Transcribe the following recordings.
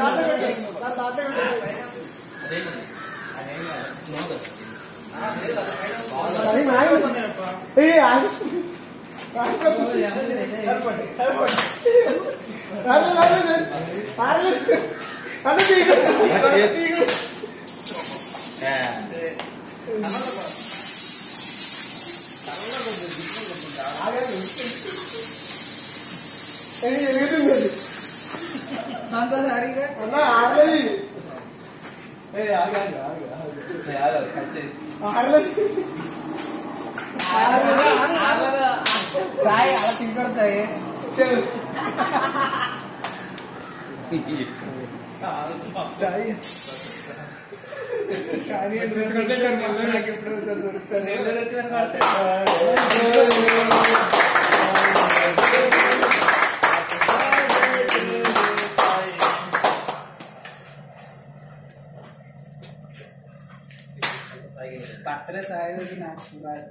సంతోష్ అడిగా సాయి అలా తింటాడు సాయి సాయి కానీ నాకు ఎప్పుడు ఒకసారి బర్త్డే సాయి రోజు నాకు రాదు.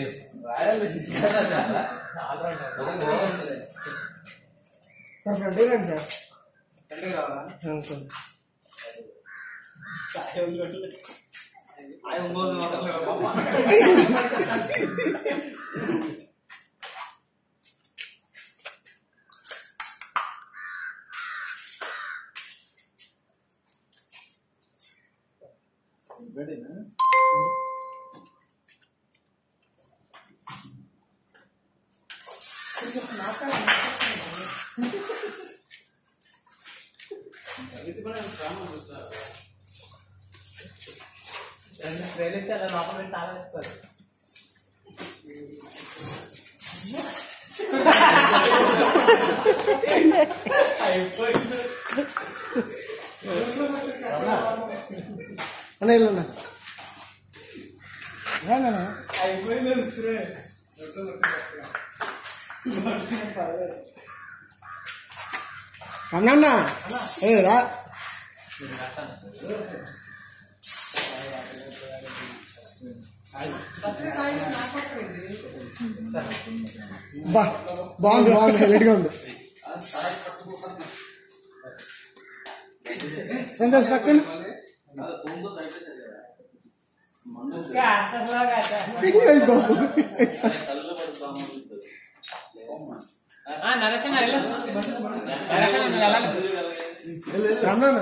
సార్ ఫ్రెండ్ రండి సార్ ఫ్రెండ్ రావాలా అన్న ఇల్లన్నా అయిపోయింది స్ప్రే అన్న ఏ రా బా బాగుంది బాగుంది హైలైట్గా ఉంది సంతోష్ పక్కన అయ్య బాబు. నరసింహ వెళ్ళు నరసింహ నువ్వు వెళ్ళాలి రమ్మన్నా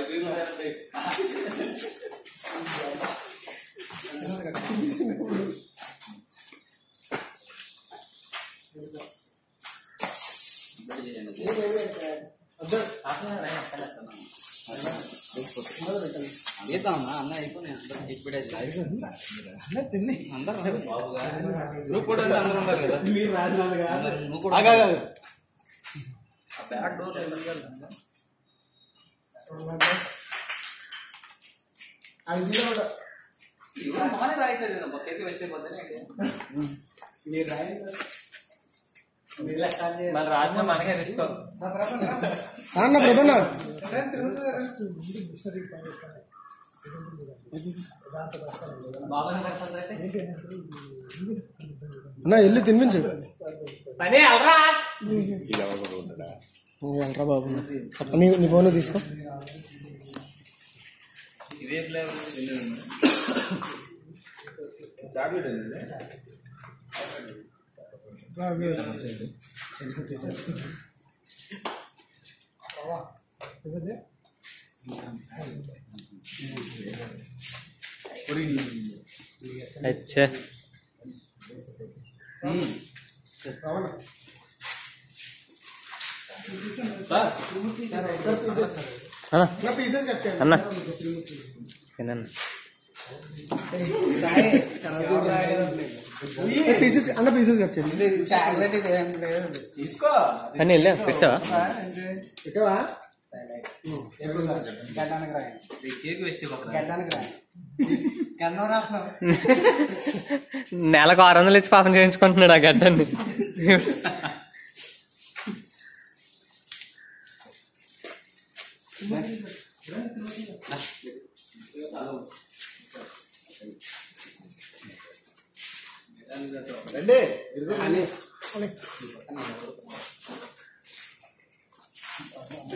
చేద్దామన్నా అన్న అయిపోయినాయి అందరం ఇప్పుడే అన్న తిన్ని అందరం నువ్వు కూడా అంటే అందరం ఉండాలి కదా మీరు రాజులాగా అందరం- నువ్వు కూడా బ్యాక్ డోర్ అది కూడా మానే రాయట్లేదు మొక్కకి వేస్ట్ అయిపోతుంది మీరు రాయండి మీరు ఇలా స్టార్ట్ చేయాలి మళ్ళీ రాసిన మనకే రిస్క్ అన్న ప్రభన్న బాగా అయితే అన్న వెళ్ళి తినిపించు పని అలరా నువ్వు వెళ్ళరా బాబు నీ నీ ఫోన్ తీసుకో ఇదే ఫ్లేవర్ అచ్చా నా పీసెస్ కట్ చేయండి అన్న తినన్న పీసెస్ అన్న పీసెస్ కట్ చేసి చాక్లెట్ ఇది ఏం లేదు తీసుకో అని వెళ్ళా తెచ్చావా ఎక్కవా గడ్డానికి రాయండి కేక్ వచ్చి గడ్డానికి రాయండి గన్నం రాత్రం నెలకు ఆరు వందలు ఇచ్చి పాపం చేయించుకుంటున్నాడు ఆ గడ్డాన్ని రండి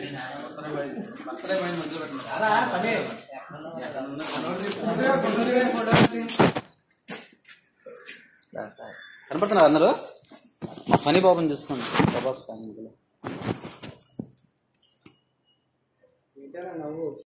బర్త్డే పోయిన మధ్యలో పెట్టండి అలా పని కనపడుతున్నారు అందరూ మా ఫనీ బాబుని చూసుకోండి ప్రభాస్ ఫ్యాన్ ఏంటన్నా నవ్వు